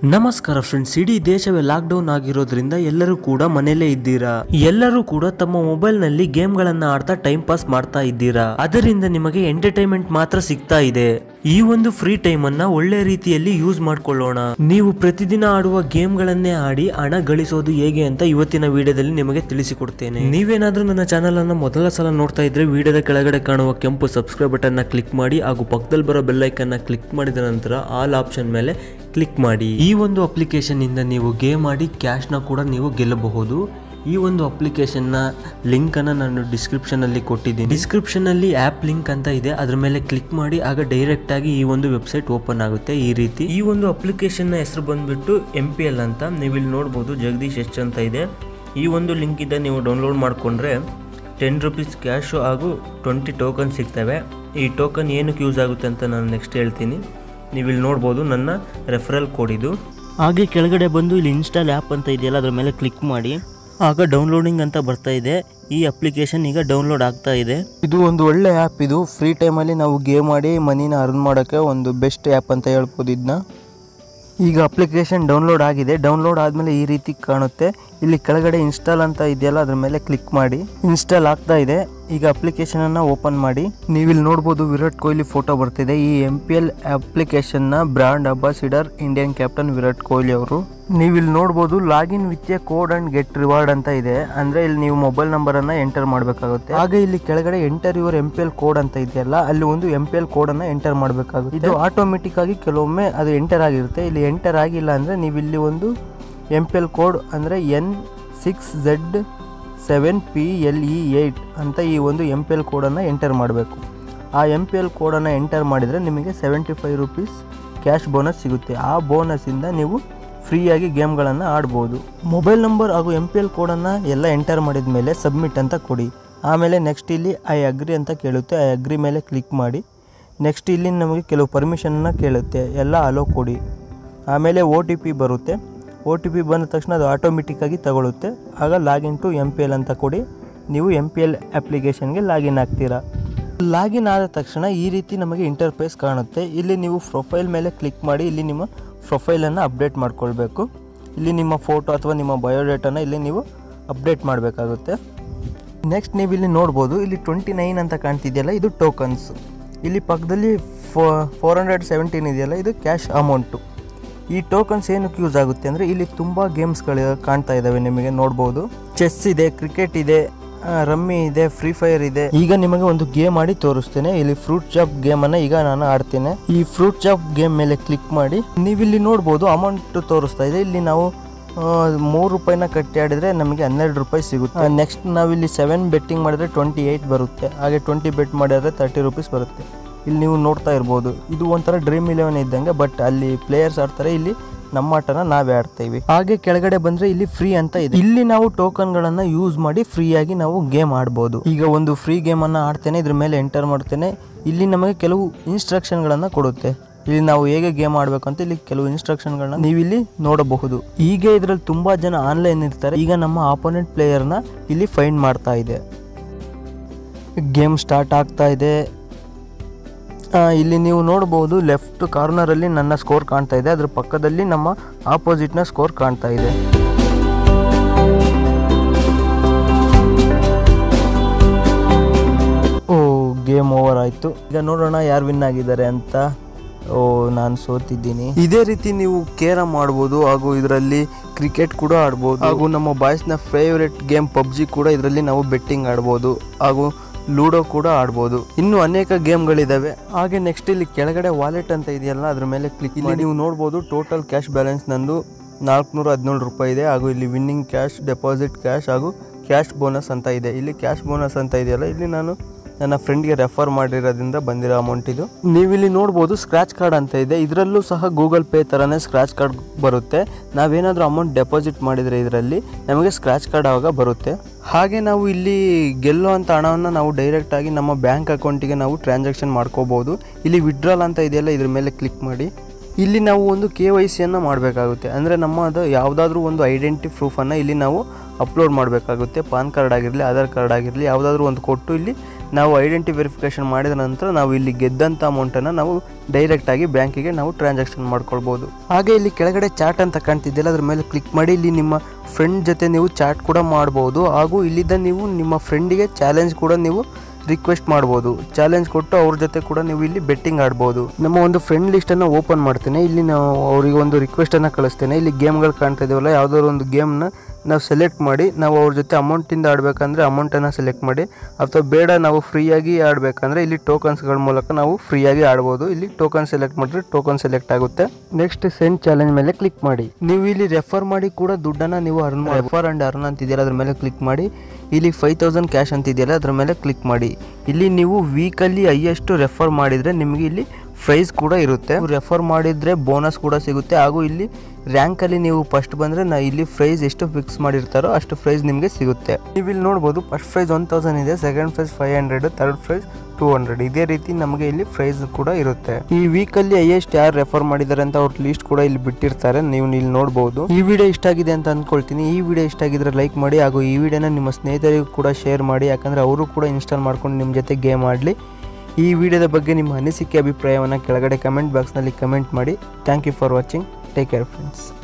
ನಮಸ್ಕಾರ ಫ್ರೆಂಡ್ಸ್ ಇಡೀ ದೇಶವೇ ಲಾಕ್ಡೌನ್ ಆಗಿರೋದ್ರಿಂದ ಎಲ್ಲರೂ ಕೂಡ ಮನೆಯಲ್ಲೇ ಇದ್ದೀರಾ ಎಲ್ಲರೂ ಕೂಡ ತಮ್ಮ ಮೊಬೈಲ್ ನಲ್ಲಿ ಗೇಮ್ ಗಳನ್ನ ಆಡ್ತಾ ಟೈಮ್ ಪಾಸ್ ಮಾಡ್ತಾ ಇದ್ದೀರಾ ಅದರಿಂದ ನಿಮಗೆ ಎಂಟರ್ಟೈನ್ಮೆಂಟ್ ಮಾತ್ರ ಸಿಗ್ತಾ ಇದೆ ಈ ಒಂದು ಫ್ರೀ ಟೈಮ್ ಅನ್ನ ಒಳ್ಳೆ ರೀತಿಯಲ್ಲಿ ಯೂಸ್ ಮಾಡ್ಕೊಳ್ಳೋಣ ನೀವು ಪ್ರತಿದಿನ ಆಡುವ ಗೇಮ್ ಗಳನ್ನೇ ಆಡಿ ಹಣ ಗಳಿಸೋದು ಹೇಗೆ ಅಂತ ಇವತ್ತಿನ ವಿಡಿಯೋದಲ್ಲಿ ನಿಮಗೆ ತಿಳಿಸಿಕೊಡ್ತೇನೆ ನೀವೇನಾದ್ರೂ ನನ್ನ ಚಾನಲ್ ಅನ್ನ ಮೊದಲ ಸಲ ನೋಡ್ತಾ ಇದ್ರೆ ವಿಡಿಯೋದ ಕೆಳಗಡೆ ಕಾಣುವ ಕೆಂಪು ಸಬ್ಸ್ಕ್ರೈಬ್ ಬಟನ್ ನ ಕ್ಲಿಕ್ ಮಾಡಿ ಹಾಗೂ ಪಕ್ಕದಲ್ಲಿ ಬರೋ ಬೆಲ್ ಐಕನ್ ನ ಕ್ಲಿಕ್ ಮಾಡಿದ ನಂತರ ಆಲ್ ಆಪ್ಷನ್ ಮೇಲೆ ಕ್ಲಿಕ್ ಮಾಡಿ ಈ ಒಂದು ಅಪ್ಲಿಕೇಶನ್ ಇಂದ ನೀವು ಗೇಮ್ ಆಡಿ ಕ್ಯಾಶ್ ನ ಕೂಡ ನೀವು ಗೆಲ್ಲಬಹುದು ಈ ಒಂದು ಅಪ್ಲಿಕೇಶನ್ ನ ಲಿಂಕ್ ಅನ್ನ ನಾನು ಡಿಸ್ಕ್ರಿಪ್ಷನ್ ಅಲ್ಲಿ ಕೊಟ್ಟಿದ್ದೀನಿ ಡಿಸ್ಕ್ರಿಪ್ಷನ್ ಅಲ್ಲಿ ಆಪ್ ಲಿಂಕ್ ಅಂತ ಇದೆ ಅದ್ರ ಮೇಲೆ ಕ್ಲಿಕ್ ಮಾಡಿ ಆಗ ಡೈರೆಕ್ಟ್ ಆಗಿ ಈ ಒಂದು ವೆಬ್ಸೈಟ್ ಓಪನ್ ಆಗುತ್ತೆ ಈ ರೀತಿ ಈ ಒಂದು ಅಪ್ಲಿಕೇಶನ್ ನ ಹೆಸರು ಬಂದ್ಬಿಟ್ಟು ಎಂ ಪಿ ಎಲ್ ಅಂತ ನೀವು ಇಲ್ಲಿ ನೋಡ್ಬೋದು ಜಗದೀಶ್ ಎಚ್ ಅಂತ ಇದೆ ಈ ಒಂದು ಲಿಂಕ್ ಇಂದ ನೀವು ಡೌನ್ಲೋಡ್ ಮಾಡ್ಕೊಂಡ್ರೆ ಟೆನ್ ರುಪೀಸ್ ಕ್ಯಾಶು ಹಾಗೂ ಟ್ವೆಂಟಿ ಟೋಕನ್ ಸಿಗ್ತವೆ ಈ ಟೋಕನ್ ಏನಕ್ಕೆ ಯೂಸ್ ಆಗುತ್ತೆ ಅಂತ ನಾನು ನೆಕ್ಸ್ಟ್ ಹೇಳ್ತೀನಿ ನೀವು ಇಲ್ಲಿ ನೋಡ್ಬೋದು ನನ್ನ ರೆಫರಲ್ ಕೋಡ್ ಇದು ಹಾಗೆ ಕೆಳಗಡೆ ಬಂದು ಇಲ್ಲಿ ಇನ್ಸ್ಟಾಲ್ ಆ್ಯಪ್ ಅಂತ ಇದೆಯಲ್ಲ ಅದ್ರ ಮೇಲೆ ಕ್ಲಿಕ್ ಮಾಡಿ ಆಗ ಡೌನ್ಲೋಡಿಂಗ್ ಅಂತ ಬರ್ತಾ ಇದೆ ಈ ಅಪ್ಲಿಕೇಶನ್ ಈಗ ಡೌನ್ಲೋಡ್ ಆಗ್ತಾ ಇದೆ ಇದು ಒಂದು ಒಳ್ಳೆ ಆ್ಯಪ್ ಇದು ಫ್ರೀ ಟೈಮಲ್ಲಿ ನಾವು ಗೇಮ್ ಆಡಿ ಮನಿನ ಅರ್ನ್ ಮಾಡೋಕ್ಕೆ ಒಂದು ಬೆಸ್ಟ್ ಆ್ಯಪ್ ಅಂತ ಹೇಳ್ಬೋದು ಇದನ್ನ ಈಗ ಅಪ್ಲಿಕೇಶನ್ ಡೌನ್ಲೋಡ್ ಆಗಿದೆ ಡೌನ್ಲೋಡ್ ಆದಮೇಲೆ ಈ ರೀತಿ ಕಾಣುತ್ತೆ ಇಲ್ಲಿ ಕೆಳಗಡೆ ಇನ್ಸ್ಟಾಲ್ ಅಂತ ಇದೆಯಲ್ಲ ಅದ್ರ ಮೇಲೆ ಕ್ಲಿಕ್ ಮಾಡಿ ಇನ್ಸ್ಟಾಲ್ ಆಗ್ತಾ ಇದೆ ಈಗ ಅಪ್ಲಿಕೇಶನ್ ಅನ್ನ ಓಪನ್ ಮಾಡಿ ನೀವಿಲ್ಲಿ ನೋಡ್ಬೋದು ವಿರಾಟ್ ಕೊಹ್ಲಿ ಫೋಟೋ ಬರ್ತಿದೆ ಈ ಎಂ ಪಿ ಎಲ್ ಅಪ್ಲಿಕೇಶನ್ ನ brand ambassador Indian captain Virat Kohli ಅವರು ನೀವಿಲ್ಲಿ ನೋಡ್ಬೋದು login with a code and get reward ಅಂತ ಇದೆ ಅಂದ್ರೆ ಇಲ್ಲಿ ನೀವು ಮೊಬೈಲ್ ನಂಬರ್ ಅನ್ನ ಎಂಟರ್ ಮಾಡಬೇಕಾಗುತ್ತೆ ಹಾಗೆ ಇಲ್ಲಿ ಕೆಳಗಡೆ enter your M P L code ಅಂತ ಇದೆಯಲ್ಲ ಅಲ್ಲಿ ಒಂದು ಎಂ ಪಿ ಎಲ್ ಕೋಡ್ ಅನ್ನ ಎಂಟರ್ ಮಾಡಬೇಕಾಗುತ್ತೆ ಇದು ಆಟೋಮೆಟಿಕ್ ಆಗಿ ಕೆಲವೊಮ್ಮೆ ಅದು ಎಂಟರ್ ಆಗಿರುತ್ತೆ ಇಲ್ಲಿ ಎಂಟರ್ ಆಗಿಲ್ಲ ಅಂದ್ರೆ ನೀವು ಇಲ್ಲಿ ಒಂದು ಎಂ ಪಿ ಎಲ್ ಕೋಡ್ ಅಂದರೆ N six Z seven P L E eight ಅಂತ ಈ ಒಂದು ಎಂ ಪಿ ಎಲ್ ಕೋಡನ್ನು ಎಂಟರ್ ಮಾಡಬೇಕು ಆ ಎಂ ಪಿ ಎಲ್ ಕೋಡನ್ನು ಎಂಟರ್ ಮಾಡಿದರೆ ನಿಮಗೆ seventy five rupees cash bonus ಸಿಗುತ್ತೆ ಆ ಬೋನಸ್ಸಿಂದ ನೀವು ಫ್ರೀಯಾಗಿ ಗೇಮ್ಗಳನ್ನು ಆಡ್ಬೋದು ಮೊಬೈಲ್ ನಂಬರ್ ಹಾಗೂ ಎಂ ಪಿ ಎಲ್ ಕೋಡನ್ನು ಎಲ್ಲ ಎಂಟರ್ ಮಾಡಿದ ಮೇಲೆ ಸಬ್ಮಿಟ್ ಅಂತ ಕೊಡಿ ಆಮೇಲೆ ನೆಕ್ಸ್ಟ್ ಇಲ್ಲಿ ಐ ಅಗ್ರಿ ಅಂತ ಕೇಳುತ್ತೆ ಐ ಅಗ್ರಿ ಮೇಲೆ ಕ್ಲಿಕ್ ಮಾಡಿ ನೆಕ್ಸ್ಟ್ ಇಲ್ಲಿ ನಮಗೆ ಕೆಲವು ಪರ್ಮಿಷನ್ನ ಕೇಳುತ್ತೆ ಎಲ್ಲ ಅಲೋ ಕೊಡಿ ಆಮೇಲೆ ಒ ಟಿ ಪಿ ಬರುತ್ತೆ ಒ ಟಿ ಪಿ ಬಂದ ತಕ್ಷಣ ಅದು ಆಟೋಮೆಟಿಕ್ಕಾಗಿ ತಗೊಳುತ್ತೆ ಆಗ login to M P L ಅಂತ ಕೊಡಿ ನೀವು ಎಮ್ ಪಿ ಎಲ್ ಅಪ್ಲಿಕೇಶನ್ಗೆ ಲಾಗಿನ್ ಆಗ್ತೀರಾ ಲಾಗಿನ್ ಆದ ತಕ್ಷಣ ಈ ರೀತಿ ನಮಗೆ ಇಂಟರ್ಫೇಸ್ ಕಾಣುತ್ತೆ ಇಲ್ಲಿ ನೀವು ಪ್ರೊಫೈಲ್ ಮೇಲೆ ಕ್ಲಿಕ್ ಮಾಡಿ ಇಲ್ಲಿ ನಿಮ್ಮ ಪ್ರೊಫೈಲನ್ನು ಅಪ್ಡೇಟ್ ಮಾಡ್ಕೊಳ್ಬೇಕು ಇಲ್ಲಿ ನಿಮ್ಮ ಫೋಟೋ ಅಥವಾ ನಿಮ್ಮ ಬಯೋಡೇಟಾನ ಇಲ್ಲಿ ನೀವು ಅಪ್ಡೇಟ್ ಮಾಡಬೇಕಾಗುತ್ತೆ ನೆಕ್ಸ್ಟ್ ನೀವು ಇಲ್ಲಿ ನೋಡ್ಬೋದು ಇಲ್ಲಿ ಟ್ವೆಂಟಿ ನೈನ್ ಅಂತ ಕಾಣ್ತಿದೆಯಲ್ಲ ಇದು ಟೋಕನ್ಸ್ ಇಲ್ಲಿ ಪಕ್ಕದಲ್ಲಿ ಫೋ ಫೋರ್ ಹಂಡ್ರೆಡ್ ಸೆವೆಂಟೀನ್ ಇದೆಯಲ್ಲ ಇದು ಕ್ಯಾಶ್ ಅಮೌಂಟು ಈ ಟೋಕನ್ಸ್ ಏನಕ್ಕೆ ಯೂಸ್ ಆಗುತ್ತೆ ಅಂದರೆ ಇಲ್ಲಿ ತುಂಬ ಗೇಮ್ಸ್ಗಳು ಕಾಣ್ತಾ ಇದ್ದಾವೆ ನಿಮಗೆ ನೋಡ್ಬೋದು ಚೆಸ್ ಇದೆ ಕ್ರಿಕೆಟ್ ಇದೆ ಆ, ರಮ್ಮಿ ಇದೆ ಫ್ರೀ ಫೈರ್ ಇದೆ ಈಗ ನಿಮಗೆ ಒಂದು ಗೇಮ್ ಆಡಿ ತೋರಿಸ್ತೇನೆ ಇಲ್ಲಿ ಫ್ರೂಟ್ ಚಾಪ್ ಗೇಮ್ ಅನ್ನ ಈಗ ನಾನು ಆಡ್ತೇನೆ ಈ ಫ್ರೂಟ್ ಚಾಪ್ ಗೇಮ್ ಮೇಲೆ ಕ್ಲಿಕ್ ಮಾಡಿ ನೀವಿಲ್ಲಿ ನೋಡ್ಬೋದು ಅಮೌಂಟ್ ತೋರಿಸ್ತಾ ಇದೆ ಇಲ್ಲಿ ನಾವು ಮೂರು ರೂಪಾಯಿನ ಕಟ್ಟಿ ಆಡಿದ್ರೆ ನಮಗೆ ಹನ್ನೆರಡು ರೂಪಾಯಿ ಸಿಗುತ್ತೆ ನೆಕ್ಸ್ಟ್ ನಾವಿಲ್ಲಿ ಸೆವೆನ್ ಬೆಟ್ಟಿಂಗ್ ಮಾಡಿದ್ರೆ ಟ್ವೆಂಟಿ ಏಯ್ಟ್ ಬರುತ್ತೆ ಹಾಗೆ ಟ್ವೆಂಟಿ ಬೆಟ್ ಮಾಡಿದ್ರೆ ತರ್ಟಿ ರುಪೀಸ್ ಬರುತ್ತೆ ಇಲ್ಲಿ ನೀವು ನೋಡ್ತಾ ಇರ್ಬೋದು ಇದು ಒಂಥರ ಡ್ರೀಮ್ ಇಲೆವೆನ್ ಇದ್ದಂಗೆ ಬಟ್ ಅಲ್ಲಿ ಪ್ಲೇಯರ್ಸ್ ಆಡ್ತಾರೆ ಇಲ್ಲಿ ನಮ್ಮ ಆಟನ ನಾವೇ ಆಡ್ತೇವೆ ಹಾಗೆ ಕೆಳಗಡೆ ಬಂದ್ರೆ ಇಲ್ಲಿ ಫ್ರೀ ಅಂತ ಇದೆ ಇಲ್ಲಿ ನಾವು ಟೋಕನ್ ಗಳನ್ನ ಯೂಸ್ ಮಾಡಿ ಫ್ರೀ ಆಗಿ ನಾವು ಗೇಮ್ ಆಡ್ಬೋದು ಈಗ ಒಂದು ಫ್ರೀ ಗೇಮ್ ಅನ್ನ ಆಡ್ತೇನೆ ಇದ್ರ ಮೇಲೆ ಎಂಟರ್ ಮಾಡ್ತೇನೆ ಇಲ್ಲಿ ನಮಗೆ ಕೆಲವು ಇನ್ಸ್ಟ್ರಕ್ಷನ್ ಗಳನ್ನ ಕೊಡುತ್ತೆ ಇಲ್ಲಿ ನಾವು ಹೇಗೆ ಗೇಮ್ ಆಡಬೇಕು ಅಂತ ಇಲ್ಲಿ ಕೆಲವು ಇನ್ಸ್ಟ್ರಕ್ಷನ್ ಗಳನ್ನ ನೀವು ಇಲ್ಲಿ ನೋಡಬಹುದು ಈಗ ಇದ್ರಲ್ಲಿ ತುಂಬಾ ಜನ ಆನ್ಲೈನ್ ಇರ್ತಾರೆ ಈಗ ನಮ್ಮ ಆಪೋನೆಂಟ್ ಪ್ಲೇಯರ್ನ ಇಲ್ಲಿ ಫೈಂಡ್ ಮಾಡ್ತಾ ಇದೆ ಗೇಮ್ ಸ್ಟಾರ್ಟ್ ಆಗ್ತಾ ಇದೆ ಆ, ಇಲ್ಲಿ ನೀವು ನೋಡಬಹುದು ಲೆಫ್ಟ್ ಕಾರ್ನರಲ್ಲಿ ನನ್ನ ಸ್ಕೋರ್ ಕಾಣ್ತಾ ಇದೆ ಅದ್ರ ಪಕ್ಕದಲ್ಲಿ ನಮ್ಮ ಆಪೋಸಿಟ್ನ ಸ್ಕೋರ್ ಕಾಣ್ತಾ ಇದೆ ಓ ಗೇಮ್ ಓವರ್ ಆಯ್ತು ಈಗ ನೋಡೋಣ ಯಾರು ವಿನ್ ಆಗಿದ್ದಾರೆ ಅಂತ ಓ ನಾನು ಸೋತಿದ್ದೀನಿ ಇದೇ ರೀತಿ ನೀವು ಕೇರಮ್ ಆಡ್ಬೋದು ಹಾಗೂ ಇದರಲ್ಲಿ ಕ್ರಿಕೆಟ್ ಕೂಡ ಆಡ್ಬೋದು ಹಾಗೂ ನಮ್ಮ ಬಾಯ್ಸ್ನ ಫೇವ್ರೆಟ್ ಗೇಮ್ ಪಬ್ಜಿ ಕೂಡ ಇದರಲ್ಲಿ ನಾವು ಬೆಟ್ಟಿಂಗ್ ಆಡ್ಬೋದು ಹಾಗೂ ಲೂಡೋ ಕೂಡ ಆಡ್ಬೋದು ಇನ್ನು ಅನೇಕ ಗೇಮ್ಗಳಿದಾವೆ ಹಾಗೆ ನೆಕ್ಸ್ಟ್ ಇಲ್ಲಿ ಕೆಳಗಡೆ ವಾಲೆಟ್ ಅಂತ ಇದೆಯಲ್ಲ ಅದ್ರ ಮೇಲೆ ಕ್ಲಿಕ್ ಇಲ್ಲಿ ನೀವು ನೋಡ್ಬೋದು ಟೋಟಲ್ ಕ್ಯಾಶ್ ಬ್ಯಾಲೆನ್ಸ್ ನಂದು ನಾಲ್ಕುನೂರ ಹದಿನೇಳು ರೂಪಾಯಿ ಇದೆ ಹಾಗೂ ಇಲ್ಲಿ ವಿನ್ನಿಂಗ್ ಕ್ಯಾಶ್ ಡೆಪಾಸಿಟ್ ಕ್ಯಾಶ್ ಹಾಗೂ ಕ್ಯಾಶ್ ಬೋನಸ್ ಅಂತ ಇದೆ ಇಲ್ಲಿ ಕ್ಯಾಶ್ ಬೋನಸ್ ಅಂತ ಇದೆಯಲ್ಲ ಇಲ್ಲಿ ನಾನು ನನ್ನ ಫ್ರೆಂಡ್ಗೆ ರೆಫರ್ ಮಾಡಿರೋದ್ರಿಂದ ಬಂದಿರೋ ಅಮೌಂಟ್ ಇದು ನೀವಿಲ್ಲಿ ನೋಡ್ಬೋದು ಸ್ಕ್ರಾಚ್ ಕಾರ್ಡ್ ಅಂತ ಇದೆ ಇದರಲ್ಲೂ ಸಹ ಗೂಗಲ್ ಪೇ ಥರನೇ ಸ್ಕ್ರಾಚ್ ಕಾರ್ಡ್ ಬರುತ್ತೆ ನಾವೇನಾದರೂ ಅಮೌಂಟ್ ಡೆಪಾಸಿಟ್ ಮಾಡಿದರೆ ಇದರಲ್ಲಿ ನಮಗೆ ಸ್ಕ್ರಾಚ್ ಕಾರ್ಡ್ ಆವಾಗ ಬರುತ್ತೆ ಹಾಗೆ ನಾವು ಇಲ್ಲಿ ಗೆಲ್ಲೋ ಅಂತ ಹಣವನ್ನು ನಾವು ಡೈರೆಕ್ಟ್ ಆಗಿ ನಮ್ಮ ಬ್ಯಾಂಕ್ ಅಕೌಂಟಿಗೆ ನಾವು ಟ್ರಾನ್ಸಾಕ್ಷನ್ ಮಾಡ್ಕೋಬಹುದು ಇಲ್ಲಿ ವಿಡ್ರಾಲ್ ಅಂತ ಇದೆಯಲ್ಲ ಇದ್ರ ಮೇಲೆ ಕ್ಲಿಕ್ ಮಾಡಿ ಇಲ್ಲಿ ನಾವು ಒಂದು ಕೆ ವೈ ಸಿಯನ್ನು ಮಾಡಬೇಕಾಗುತ್ತೆ ಅಂದರೆ ನಮ್ಮದು ಯಾವುದಾದ್ರೂ ಒಂದು ಐಡೆಂಟಿ ಪ್ರೂಫನ್ನು ಇಲ್ಲಿ ನಾವು ಅಪ್ಲೋಡ್ ಮಾಡಬೇಕಾಗುತ್ತೆ ಪಾನ್ ಕಾರ್ಡ್ ಆಗಿರಲಿ ಆಧಾರ್ ಕಾರ್ಡ್ ಆಗಿರಲಿ ಯಾವುದಾದ್ರೂ ಒಂದು ಕೊಟ್ಟು ಇಲ್ಲಿ ನಾವು ಐಡೆಂಟಿ ವೆರಿಫಿಕೇಷನ್ ಮಾಡಿದ ನಂತರ ನಾವು ಇಲ್ಲಿ ಗೆದ್ದಂಥ ಅಮೌಂಟನ್ನು ನಾವು ಡೈರೆಕ್ಟಾಗಿ ಬ್ಯಾಂಕಿಗೆ ನಾವು ಟ್ರಾನ್ಸಾಕ್ಷನ್ ಮಾಡ್ಕೊಳ್ಬೋದು ಹಾಗೆ ಇಲ್ಲಿ ಕೆಳಗಡೆ ಚಾಟ್ ಅಂತ ಕಾಣ್ತಿದ್ದಿಲ್ಲ ಅದ್ರ ಮೇಲೆ ಕ್ಲಿಕ್ ಮಾಡಿ ಇಲ್ಲಿ ನಿಮ್ಮ ಫ್ರೆಂಡ್ ಜೊತೆ ನೀವು ಚಾಟ್ ಕೂಡ ಮಾಡ್ಬೋದು ಹಾಗೂ ಇಲ್ಲಿದ್ದ ನೀವು ನಿಮ್ಮ ಫ್ರೆಂಡಿಗೆ ಚಾಲೆಂಜ್ ಕೂಡ ನೀವು ರಿಕ್ವೆಸ್ಟ್ ಮಾಡ್ಬೋದು ಚಾಲೆಂಜ್ ಕೊಟ್ಟು ಅವ್ರ ಜೊತೆ ಕೂಡ ನೀವು ಇಲ್ಲಿ ಬೆಟ್ಟಿಂಗ್ ಆಡ್ಬೋದು ನಮ್ಮ ಒಂದು ಫ್ರೆಂಡ್ ಲಿಸ್ಟನ್ನು ಓಪನ್ ಮಾಡ್ತೇನೆ ಇಲ್ಲಿ ನಾವು ಅವರಿಗೆ ಒಂದು ರಿಕ್ವೆಸ್ಟನ್ನು ಕಳಿಸ್ತೇನೆ ಇಲ್ಲಿ ಗೇಮ್ಗಳು ಕಾಣ್ತಾ ಇದೀವಲ್ಲ ಯಾವುದಾದ್ರು ಒಂದು ಗೇಮ್ನ ನಾವು ಸೆಲೆಕ್ಟ್ ಮಾಡಿ ನಾವು ಅವ್ರ ಜೊತೆ ಅಮೌಂಟಿಂದ ಆಡಬೇಕಂದ್ರೆ ಅಮೌಂಟನ್ನು ಸೆಲೆಕ್ಟ್ ಮಾಡಿ ಅಥವಾ ಬೇಡ ನಾವು ಫ್ರೀಯಾಗಿ ಆಡಬೇಕಂದ್ರೆ ಇಲ್ಲಿ ಟೋಕನ್ಸ್ಗಳ ಮೂಲಕ ನಾವು ಫ್ರೀಯಾಗಿ ಆಡ್ಬೋದು ಇಲ್ಲಿ ಟೋಕನ್ ಸೆಲೆಕ್ಟ್ ಮಾಡಿದ್ರೆ ಟೋಕನ್ ಸೆಲೆಕ್ಟ್ ಆಗುತ್ತೆ ನೆಕ್ಸ್ಟ್ ಸೆಂಡ್ ಚಾಲೆಂಜ್ ಮೇಲೆ ಕ್ಲಿಕ್ ಮಾಡಿ ನೀವು ಇಲ್ಲಿ ರೆಫರ್ ಮಾಡಿ ಕೂಡ ದುಡ್ಡನ್ನು ನೀವು ಅರ್ನ್ ಮಾಡಿ ರೆಫರ್ ಆ್ಯಂಡ್ ಅರ್ನ್ ಅಂತಿದೆಯಲ್ಲ ಅದ್ರ ಮೇಲೆ ಕ್ಲಿಕ್ ಮಾಡಿ ಇಲ್ಲಿ ಫೈವ್ ತೌಸಂಡ್ ಕ್ಯಾಶ್ ಅಂತಿದೆಯಲ್ಲ ಅದ್ರ ಮೇಲೆ ಕ್ಲಿಕ್ ಮಾಡಿ ಇಲ್ಲಿ ನೀವು ವೀಕಲ್ಲಿ ಹೈಯೆಸ್ಟ್ ರೆಫರ್ ಮಾಡಿದರೆ ನಿಮಗೆ ಇಲ್ಲಿ ಪ್ರೈಸ್ ಕೂಡ ಇರುತ್ತೆ ರೆಫರ್ ಮಾಡಿದರೆ ಬೋನಸ್ ಕೂಡ ಸಿಗುತ್ತೆ ಹಾಗೂ ಇಲ್ಲಿ ರ್ಯಾಂಕಲ್ಲಿ ನೀವು ಫಸ್ಟ್ ಬಂದರೆ ನಾ ಇಲ್ಲಿ ಪ್ರೈಸ್ ಎಷ್ಟು ಫಿಕ್ಸ್ ಮಾಡಿರ್ತಾರೋ ಅಷ್ಟು ಪ್ರೈಸ್ ನಿಮಗೆ ಸಿಗುತ್ತೆ ನೀವು ಇಲ್ಲಿ ನೋಡ್ಬೋದು ಫಸ್ಟ್ ಪ್ರೈಸ್ ಒನ್ ತೌಸಂಡ್ ಇದೆ second prize five hundred third prize two hundred ಇದೇ ರೀತಿ ನಮಗೆ ಇಲ್ಲಿ ಪ್ರೈಸ್ ಕೂಡ ಇರುತ್ತೆ ಈ ವೀಕಲ್ಲಿ ಹೈಯೆಸ್ಟ್ ಯಾರು ರೆಫರ್ ಮಾಡಿದ್ದಾರೆ ಅಂತ ಅವ್ರ ಲಿಸ್ಟ್ ಕೂಡ ಇಲ್ಲಿ ಬಿಟ್ಟಿರ್ತಾರೆ ನೀವು ಇಲ್ಲಿ ನೋಡ್ಬೋದು ಈ ವಿಡಿಯೋ ಇಷ್ಟ ಆಗಿದೆ ಅಂತ ಅಂದ್ಕೊಳ್ತೀನಿ ಈ ವಿಡಿಯೋ ಇಷ್ಟ ಆಗಿದ್ರೆ ಲೈಕ್ ಮಾಡಿ ಹಾಗೂ ಈ ವಿಡಿಯೋನ ನಿಮ್ಮ ಸ್ನೇಹಿತರಿಗೂ ಕೂಡ ಶೇರ್ ಮಾಡಿ ಯಾಕಂದರೆ ಅವರು ಕೂಡ ಇನ್ಸ್ಟಾಲ್ ಮಾಡ್ಕೊಂಡು ನಿಮ್ಮ ಜೊತೆ ಗೇಮ್ ಆಡಲಿ ಈ ವಿಡಿಯೋದ ಬಗ್ಗೆ ನಿಮ್ಮ ಅನಿಸಿಕೆ ಅಭಿಪ್ರಾಯವನ್ನು ಕೆಳಗಡೆ ಕಮೆಂಟ್ ಬಾಕ್ಸ್ನಲ್ಲಿ ಕಮೆಂಟ್ ಮಾಡಿ thank you for watching take care friends